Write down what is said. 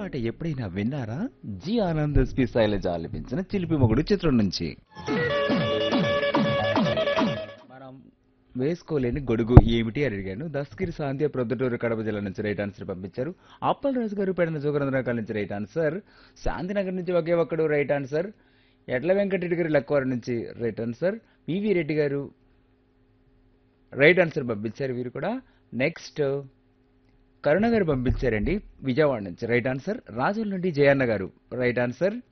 పాట ఎప్పుడైనా విన్నారా జి ఆనంద్ ఎస్పి శైలజ ఆలపించిన చిలిపి మొగుడు చిత్రం నుంచి మనం వేసుకోలేని గొడుగు ఏమిటి అని అడిగాను దస్కిరి సాంధ్య ప్రొద్దుటూరు కడప జిల్లా నుంచి రైట్ ఆన్సర్ పంపించారు అప్పల్ రాజు గారు పెడిన జోగరంధ్రకాల నుంచి రైట్ ఆన్సర్ శాంతినగర్ నుంచి ఒకే ఒక్కడు రైట్ ఆన్సర్ ఎడ్ల వెంకటరెడ్డి గారు లక్కవారి నుంచి రైట్ ఆన్సర్ పివి రెడ్డి గారు రైట్ ఆన్సర్ పంపించారు వీరు కూడా నెక్స్ట్ కరుణ గారు పంపించారండి విజయవాడ నుంచి రైట్ ఆన్సర్ రాజుల నుండి జయన్న గారు రైట్ ఆన్సర్